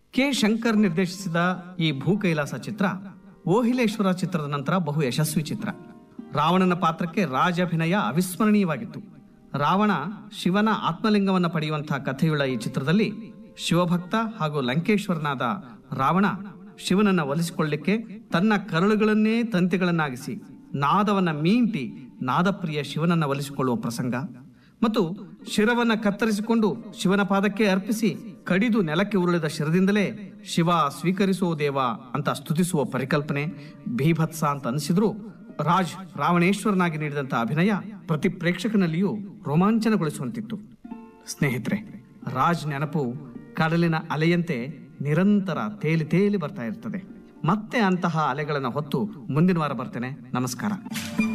K Shankar ನಿರ್ದೇಶಿಸಿದ ಈ ಭೂ ಕೈಲಾಸ ಚಿತ್ರ ಓಹಿಲೇಶ್ವರ ಚಿತ್ರದ ನಂತರ ಬಹು ಯಶಸ್ವಿ ಚಿತ್ರ ರಾವಣನ ಪಾತ್ರಕ್ಕೆ ರಾಜ್ ಅಭಿನಯ ಅವಿಸ್ಮರಣೀಯವಾಗಿತ್ತು ರಾವಣ ಶಿವನ ಆತ್ಮಲಿಂಗವನ್ನ ಪಡೆಯುವಂತಹ ಕಥೆಯುಳ್ಳ ಈ ಚಿತ್ರದಲ್ಲಿ ಶಿವಭಕ್ತ ಹಾಗೂ ಲಂಕೇಶ್ವರನಾದ ರಾವಣ ಶಿವನನ್ನ ಒಲಿಸಿಕೊಳ್ಳಿಕ್ಕೆ ತನ್ನ ಕರಳುಗಳನ್ನೇ ತಂತಿಗಳನ್ನಾಗಿಸಿ ನಾದವನ್ನ ಮೀಂಟಿ ನಾದಪ್ರಿಯ ಶಿವನನ್ನ ಒಲಿಸಿಕೊಳ್ಳುವ ಪ್ರಸಂಗ ಮತ್ತು ಶಿರವನ್ನ ಕತ್ತರಿಸಿಕೊಂಡು ಶಿವನ ಪಾದಕ್ಕೆ ಅರ್ಪಿಸಿ ಕಡಿದು ನೆಲಕ್ಕೆ ಉರುಳಿದ ಶಿರದಿಂದಲೇ ಶಿವ ಸ್ವೀಕರಿಸೋ ದೇವ ಅಂತ ಸ್ತುತಿಸುವ ಪರಿಕಲ್ಪನೆ ಭೀಭತ್ಸ ಅಂತ ಅನಿಸಿದ್ರು ರಾಜ್ ರಾವಣೇಶ್ವರನಾಗಿ ನೀಡಿದಂತ ಅಭಿನಯ ಪ್ರತಿ ಪ್ರೇಕ್ಷಕನಲ್ಲಿಯೂ ರೋಮಾಂಚನಗೊಳಿಸುವಂತಿತ್ತು ಸ್ನೇಹಿತರೆ ರಾಜ್ ನೆನಪು ಕಡಲಿನ ಅಲೆಯಂತೆ ನಿರಂತರ ತೇಲಿ ತೇಲಿ ಬರ್ತಾ ಇರ್ತದೆ ಮತ್ತೆ ಅಂತಹ ಅಲೆಗಳನ್ನು ಹೊತ್ತು ಮುಂದಿನ ವಾರ ಬರ್ತೇನೆ ನಮಸ್ಕಾರ